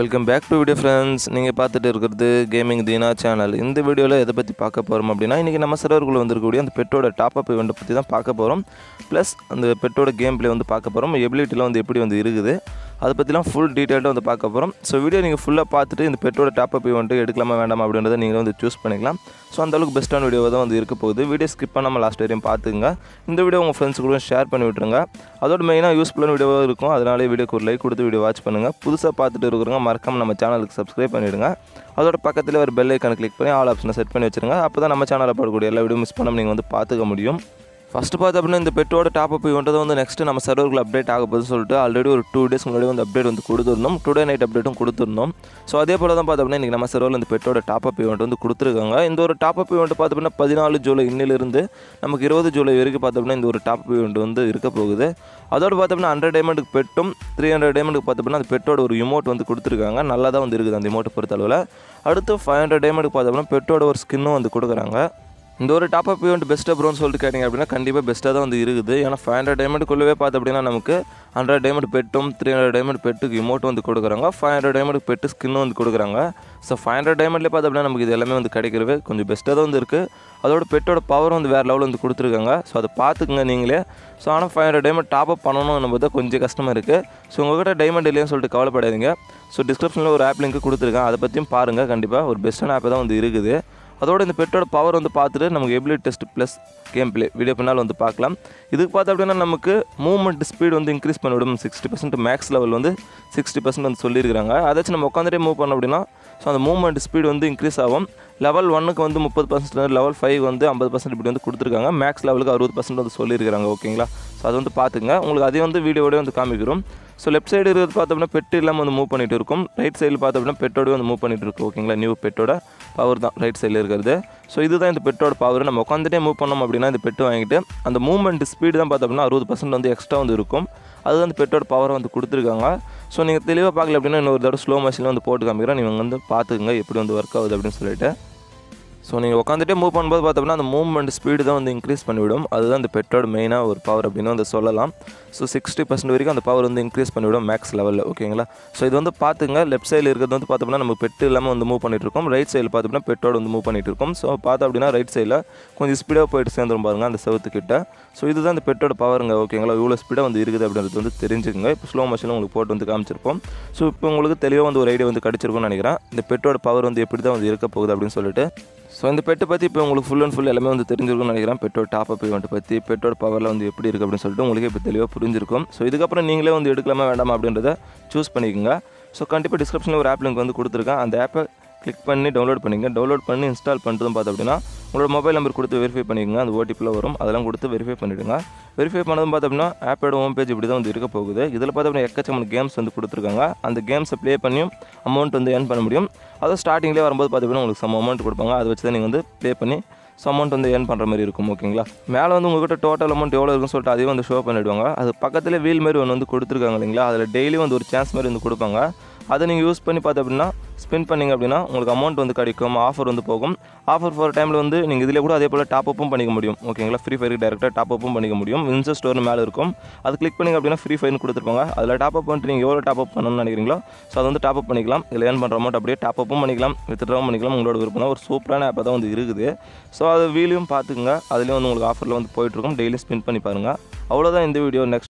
welcome back to video friends நீங்கள் பார்த்துட்டு இருக்கிறது கேமிங் தீனா சேனல் இந்த வீடியோவில் எதை பற்றி பார்க்க போகிறோம் அப்படின்னா இன்றைக்கி நம்ம சர்வருக்குள்ளே வந்திருக்கக்கூடிய அந்த பெட்டோட டாப் அப் இவெண்ட்டை பற்றி தான் பார்க்க போகிறோம் ப்ளஸ் அந்த பெட்டோட கேம் ப்ளே வந்து பார்க்க போகிறோம் எபிலிட்டிலாம் வந்து எப்படி வந்து இருக்குது அதை பற்றிலாம் ஃபுல் டீட்டெயில்டாக வந்து பார்க்க போகிறோம் ஸோ வீடியோ நீங்கள் ஃபுல்லாக பார்த்துட்டு இந்த பெட்டோட டாப் அப் இவெண்ட்டு எடுக்கலாமா வேண்டாமா அப்படின்றத நீங்கள் வந்து சூஸ் பண்ணிக்கலாம் ஸோ அந்த அளவுக்கு பெஸ்ட்டான வீடியோ தான் வந்து இருக்க போகுது வீடியோ ஸ்கிப் பண்ணாமல் லாஸ்ட் வரையும் பார்த்துங்க இந்த வீடியோ உங்கள் ஃப்ரெண்ட்ஸ் கூட ஷேர் பண்ணி விட்டுருங்க அதோட மெயினாக யூஸ்ஃபுல்லான வீடியோவாக இருக்கும் அதனாலே வீடியோக்கு ஒரு லைக் கொடுத்து வீடியோ வாட்ச் பண்ணுங்கள் புதுசாக பார்த்துட்டு இருக்கிறவங்க மறக்காம நம்ம சேனலுக்கு சப்ஸ்கிரைப் பண்ணிவிடுங்க அதோட பக்கத்தில் ஒரு பெல் ஐக்கான கிளிக் பண்ணி ஆல் ஆப்ஷனை செட் பண்ணி வச்சுருங்க அப்போ தான் நம்ம சேனலில் போடக்கூடிய எல்லா வீடியோ மிஸ் பண்ணாமல் நீங்கள் வந்து பார்த்துக்க முடியும் ஃபஸ்ட்டு பார்த்து அப்படின்னா இந்த பெட்டோட டாப் அப் இவன்ட்டு வந்து நெக்ஸ்ட் நம்ம சர்வர்கள் அப்டேட் ஆக போகுதுன்னு சொல்லிட்டு ஆல்ரெடி ஒரு டூ டேஸ் முன்னாடி வந்து அப்டேட் வந்து கொடுத்துருந்தோம் டுடே நைட் அப்டேட்டும் கொடுத்துருந்தோம் ஸோ அதே போல் தான் பார்த்து அப்படின்னா இன்றைக்கி நம்ம சர்வரில் இந்த பெட்டோட டாப் அப் இவெண்ட் வந்து கொடுத்துருக்காங்க இந்த ஒரு டாப் அப் இவெண்ட் பார்த்து அப்படின்னா பதினாலு ஜூலை இன்னிலிருந்து நமக்கு இருபது ஜூலை வரைக்கும் பார்த்து அப்படின்னா இந்த ஒரு டாப் அப் இவெண்ட் வந்து இருக்க போகுது அதோட பார்த்தோம்னா ஹண்ட்ரட் டைமண்டுக்கு பெட்டும் த்ரீ ஹண்ட்ரட் டைமண்டுக்கு பார்த்து அப்படின்னா அந்த பெட்டோட ஒரு இமோட் வந்து கொடுத்துருக்காங்க நல்லா தான் வந்து இருக்குது அந்த இமோட்டை பொறுத்தளவில் அடுத்து ஃபைவ் ஹண்ட்ரட் டைமண்டுக்கு பார்த்தோம்னா பெட்டோட ஒரு ஸ்கின்னும் வந்து கொடுக்குறாங்க இந்த ஒரு டாப் அப் ஈவெண்ட் பெஸ்ட் ப்ரோன்னு சொல்லிட்டு கேட்டிங்க அப்படின்னா கண்டிப்பாக பெஸ்ட்டாக தான் வந்து இருக்குது ஏன்னா ஃபைவ் ஹண்ட்ரட் டைமண்டுக்குள்ளவே பார்த்து அப்படின்னா நமக்கு hundred diamond pet three hundred diamond பெட்டுக்கு இமோட் வந்து கொடுக்குறாங்க ஃபைவ் ஹண்ட்ரட் டைமண்ட் பெட்டு ஸ்கின்னும் வந்து கொடுக்குறாங்க ஸோ ஃபைவ் ஹண்ட்ரட் டைமண்ட்லேயே பார்த்து அப்படின்னா நமக்கு இது எல்லாமே வந்து கிடைக்கிறவே கொஞ்சம் பெஸ்ட்டாக தான் வந்து இருக்குது அதோட பெட்டோட பவர் வந்து வேறு லெவலில் வந்து கொடுத்துருக்காங்க ஸோ அதை பார்த்துக்குங்க நீங்களே ஸோ ஆனால் five hundred diamond top up பண்ணணும் போது கொஞ்சம் கஷ்டமாக இருக்குது ஸோ உங்கள்கிட்ட டைமண்ட் இல்லைன்னு சொல்லிட்டு கவலைப்படாதீங்க ஸோ டிஸ்கிரிப்ஷனில் ஒரு ஆப் லிங்க் கொடுத்துருக்கேன் அதை பற்றியும் பாருங்கள் கண்டிப்பாக ஒரு பெஸ்ட்டான ஆப் தான் வந்து இருக்குது அதோட இந்த பெட்டோட பவர் வந்து பார்த்துட்டு நமக்கு ability test plus game play video பின்னால் வந்து பார்க்கலாம் இதுக்கு பார்த்து அப்படின்னா நமக்கு மூவ்மெண்ட் ஸ்பீடு வந்து இன்க்ரீஸ் பண்ணிவிடும் சிக்ஸ்டி பர்சன்ட் மேக்ஸ் லெவல் வந்து சிக்ஸ்டி பர்சன்ட் வந்து சொல்லியிருக்காங்க அதாச்சும் நம்ம உட்காந்துட்டே மூவ் பண்ணோம் அப்படின்னா ஸோ அந்த மூவ்மெண்ட் ஸ்பீடு வந்து இன்க்ரீஸ் ஆகும் லெவல் ஒன்னுக்கு வந்து முப்பது பர்சன்ட் லெவல் ஃபைவ் வந்து ஐம்பது பர்சன்ட் இப்படி வந்து கொடுத்துருக்காங்க மேக்ஸ் லெவலுக்கு அறுபது பர்சன்ட் வந்து சொல்லியிருக்காங்க ஓகேங்களா ஸோ அது வந்து பார்த்துங்க உங்களுக்கு அதே வந்து வீடியோட வந்து காமிக்கிறோம் ஸோ லெஃப்ட் சைடு இருக்கிறது பார்த்தோம்னா பெட்டு இல்லாமல் வந்து மூவ் பண்ணிட்டு இருக்கும் ரைட் சைடில் பார்த்தோம்னா பெட்டோட வந்து மூவ் பண்ணிட்டு இருக்கும் ஓகேங்களா நியூ பெட்டோட பவர் தான் ரைட் சைடில் இருக்கிறது ஸோ இதுதான் இந்த பெட்டோட பவர் நம்ம உட்காந்துட்டே மூவ் பண்ணோம் அப்படின்னா இந்த பெட்டு வாங்கிட்டு அந்த மூவ்மெண்ட் ஸ்பீடு தான் பார்த்தோம்னா அறுபது பர்சன்ட் வந்து எக்ஸ்ட்ரா வந்து இருக்கும் அதுதான் அந்த பெட்டோட பவரை வந்து கொடுத்துருக்காங்க ஸோ நீங்கள் தெளிவாக பார்க்கல அப்படின்னா இன்னொரு தடவை ஸ்லோ மஷினில் வந்து போட்டு காமிக்கிறேன் நீங்கள் வந்து பார்த்துக்குங்க எப்படி வந்து ஒர்க் ஆகுது அப்படின்னு சொல்லிட்டு ஸோ நீங்கள் உட்காந்துட்டே மூவ் பண்ணும்போது பார்த்தோம்னா அந்த மூவ்மெண்ட் ஸ்பீடு தான் வந்து இன்க்ரீஸ் பண்ணிவிடும் அதுதான் அந்த பெட்டோட மெயினாக ஒரு பவர் அப்படின்னு வந்து சொல்லலாம் ஸோ சிக்ஸ்டி பர்சன்ட் வரைக்கும் அந்த பவர் வந்து இன்க்ரீஸ் பண்ணிவிடும் மேக்ஸ் லெவலில் ஓகேங்களா ஸோ இது வந்து பார்த்துங்க லெஃப்ட் சைடில் இருக்கிறது வந்து பார்த்தோம்னா நம்ம பெட்டு இல்லாமல் வந்து மூவ் பண்ணிட்டு இருக்கோம் ரைட் சைடில் பார்த்தோம்னா பெட்டோட வந்து மூவ் பண்ணிட்டு இருக்கோம் ஸோ பார்த்தோம் அப்படின்னா ரைட் சைடில் கொஞ்சம் ஸ்பீடாக போயிட்டு சேர்ந்துரும் பாருங்க அந்த செவத்துக்கிட்ட ஸோ இதுதான் இந்த பெட்டோட பவருங்க ஓகேங்களா இவ்வளோ ஸ்பீடாக வந்து இருக்குது அப்படின்றது வந்து தெரிஞ்சுக்கோங்க இப்போ ஸ்லோ மோஷனில் உங்களுக்கு போட்டு வந்து காமிச்சிருப்போம் ஸோ இப்போ உங்களுக்கு தெளிவாக வந்து ஒரு ஐடியா வந்து கிடச்சிருக்கும்னு நினைக்கிறேன் இந்த பெட்டோட பவர் வந்து எப்படி தான் வந்து இருக்க போகுது அப்படின்னு சொல்லிட்டு ஸோ இந்த பெட்டை பற்றி இப்போ உங்களுக்கு ஃபுல் அண்ட் ஃபுல் எல்லாமே வந்து தெரிஞ்சிருக்கும்னு நினைக்கிறேன் பெட்டோட டாப் அப் இவெண்ட் பற்றி பெட்டோட பவரில் வந்து எப்படி இருக்குது அப்படின்னு சொல்லிட்டு உங்களுக்கு இப்போ தெளிவாக புரிஞ்சிருக்கும் ஸோ இதுக்கப்புறம் நீங்களே வந்து எடுக்கலாமா வேண்டாமா அப்படின்றத சூஸ் பண்ணிக்கோங்க ஸோ கண்டிப்பாக டிஸ்கிரிப்ஷனில் ஒரு ஆப் லிங்க் வந்து கொடுத்துருக்கேன் அந்த ஆப்பை கிளிக் பண்ணி டவுன்லோட் பண்ணிங்க டவுன்லோட் பண்ணி இன்ஸ்டால் பண்ணுறதும் பார்த்து அப்படின்னா உங்களோட மொபைல் நம்பர் கொடுத்து வெரிஃபை பண்ணிக்கோங்க அந்த ஓடிபியில் வரும் அதெல்லாம் கொடுத்து வெரிஃபை பண்ணிவிடுங்க வெரிஃபை பண்ணதும் பார்த்து அப்படின்னா ஆப்போட ஹோம் பேஜ் இப்படி தான் வந்து இருக்க போகுது இதில் பார்த்து அப்படின்னா எக்கச்சக்கமான கேம்ஸ் வந்து கொடுத்துருக்காங்க அந்த கேம்ஸை ப்ளே பண்ணியும் அமௌண்ட் வந்து ஏர்ன் பண்ண முடியும் அதுவும் ஸ்டார்டிங்லேயே வரும்போது பார்த்து அப்படின்னா உங்களுக்கு சம் அமௌண்ட் கொடுப்பாங்க அதை வச்சு தான் நீங்கள் வந்து ப்ளே பண்ணி ஸோ அமௌண்ட் வந்து ஏர்ன் பண்ணுற மாதிரி இருக்கும் ஓகேங்களா மேலே வந்து உங்கள்கிட்ட டோட்டல் அமௌண்ட் எவ்வளோ இருக்குன்னு சொல்லிட்டு அதையும் வந்து ஷோ பண்ணிவிடுவாங்க அது பக்கத்தில் வீல் மாதிரி ஒன்று வந்து கொடுத்துருக்காங்க இல்லைங்களா அதில் டெய்லி வந்து ஒரு சான்ஸ் மாதிரி வந்து கொடுப்பாங்க அதை நீங்கள் யூஸ் பண்ணி பார்த்து அப்படின்னா ஸ்பெண்ட் பண்ணிங்க அப்படின்னா உங்களுக்கு அமௌண்ட் வந்து கிடைக்கும் ஆஃபர் வந்து போகும் ஆஃபர் போகிற டைமில் வந்து நீங்கள் இதில் கூட அதே போல் டாப் அப்பும் பண்ணிக்க முடியும் ஓகேங்களா ஃப்ரீ ஃபயருக்கு டேரெக்டாக டாப் அப்பும் பண்ணிக்க முடியும் இன்ஸ்டா ஸ்டோர்னு மேலே இருக்கும் அது கிளிக் பண்ணிங்க அப்படின்னா ஃப்ரீ ஃபயர்னு கொடுத்துருப்பாங்க அதில் டாப் அப் பண்ணிட்டு நீங்கள் எவ்வளோ டாப் அப் பண்ணணும்னு நினைக்கிறீங்களோ ஸோ அதை வந்து டாப் அப் பண்ணிக்கலாம் இதில் ஏர்ன் பண்ணுற அமௌண்ட் அப்படியே டாப் அப்பும் பண்ணிக்கலாம் வித்ட்ராவும் பண்ணிக்கலாம் உங்களோட விருப்பம் தான் ஒரு சூப்பரான ஆப் தான் வந்து இருக்குது ஸோ அது வீலையும் பார்த்துக்குங்க அதுலேயும் வந்து உங்களுக்கு ஆஃபரில் வந்து போயிட்டுருக்கும் டெய்லி ஸ்பெண்ட் பண்ணி பாருங்கள் அவ்வளோதான் இந்த வீடியோ நெக்ஸ்ட்